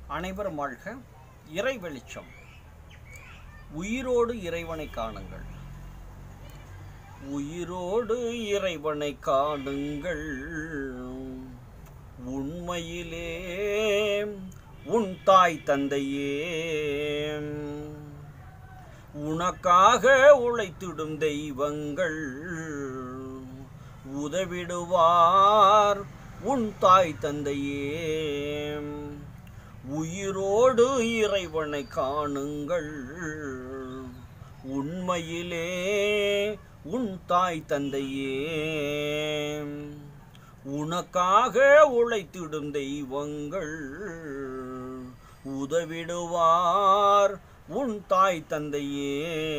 அனைவரும் வாழ்க இறை வெளிச்சம் உயிரோடு இறைவனை காணுங்கள் உயிரோடு இறைவனை காணுங்கள் உண்மையிலே உன் தாய் தந்தையே உனக்காக உழைத்திடும் தெய்வங்கள் உதவிடுவார் உன் தாய் தந்தையே உயிரோடு இறைவனை காணுங்கள் உண்மையிலே உன் தாய் தந்தையே உனக்காக உழைத்திடும் தெய்வங்கள் உதவிடுவார் உன் தாய் தந்தையே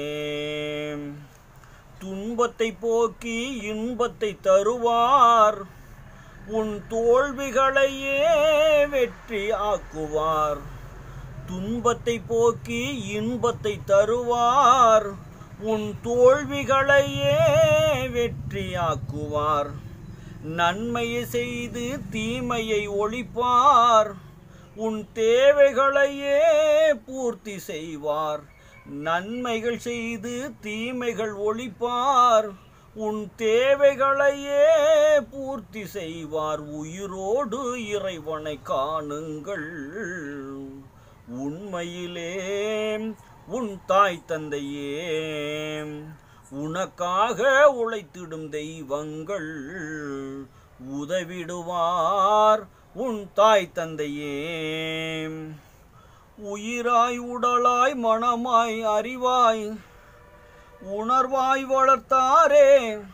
துன்பத்தை போக்கி இன்பத்தை தருவார் உன் தோல்விகளையே வெற்றி ஆக்குவார் துன்பத்தை போக்கி இன்பத்தை தருவார் உன் தோல்விகளையே வெற்றியாக்குவார் நன்மையை செய்து தீமையை ஒழிப்பார் உன் தேவைகளையே பூர்த்தி செய்வார் நன்மைகள் செய்து தீமைகள் ஒழிப்பார் உன் தேவைகளையே பூர்த்தி செய்வார் உயிரோடு இறைவனை காணுங்கள் உண்மையிலே உன் தாய் தந்தையே உனக்காக உழைத்திடும் தெய்வங்கள் உதவிடுவார் உன் தாய் தந்தையே உயிராய் உடலாய் மனமாய் அறிவாய் உணர்வாய் வளர்த்தாரே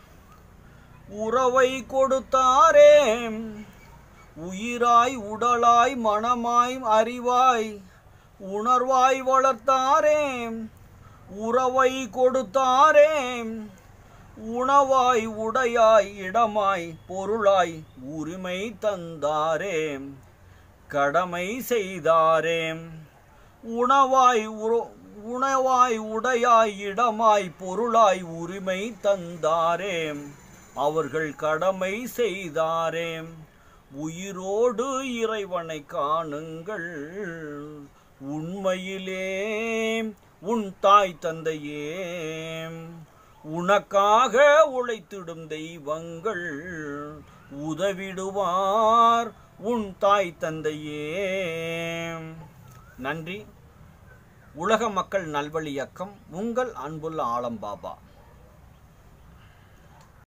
உறவை கொடுத்தாரே உயிராய் உடலாய் மனமாய் அறிவாய் உணர்வாய் வளர்த்தாரே உறவை கொடுத்தாரே உணவாய் உடையாய் இடமாய் பொருளாய் உரிமை தந்தாரே கடமை செய்தாரே உணவாய் உற- உணவாய் உடையாய் இடமாய் பொருளாய் உரிமை தந்தாரே அவர்கள் கடமை செய்தாரே உயிரோடு இறைவனை காணுங்கள் உண்மையிலே உன் தாய் தந்தையே உனக்காக உழைத்திடும் தெய்வங்கள் உதவிடுவார் உன் தாய் தந்தையே நன்றி உலக மக்கள் நல்வழி இயக்கம் உங்கள் அன்புள்ள ஆலம் பாபா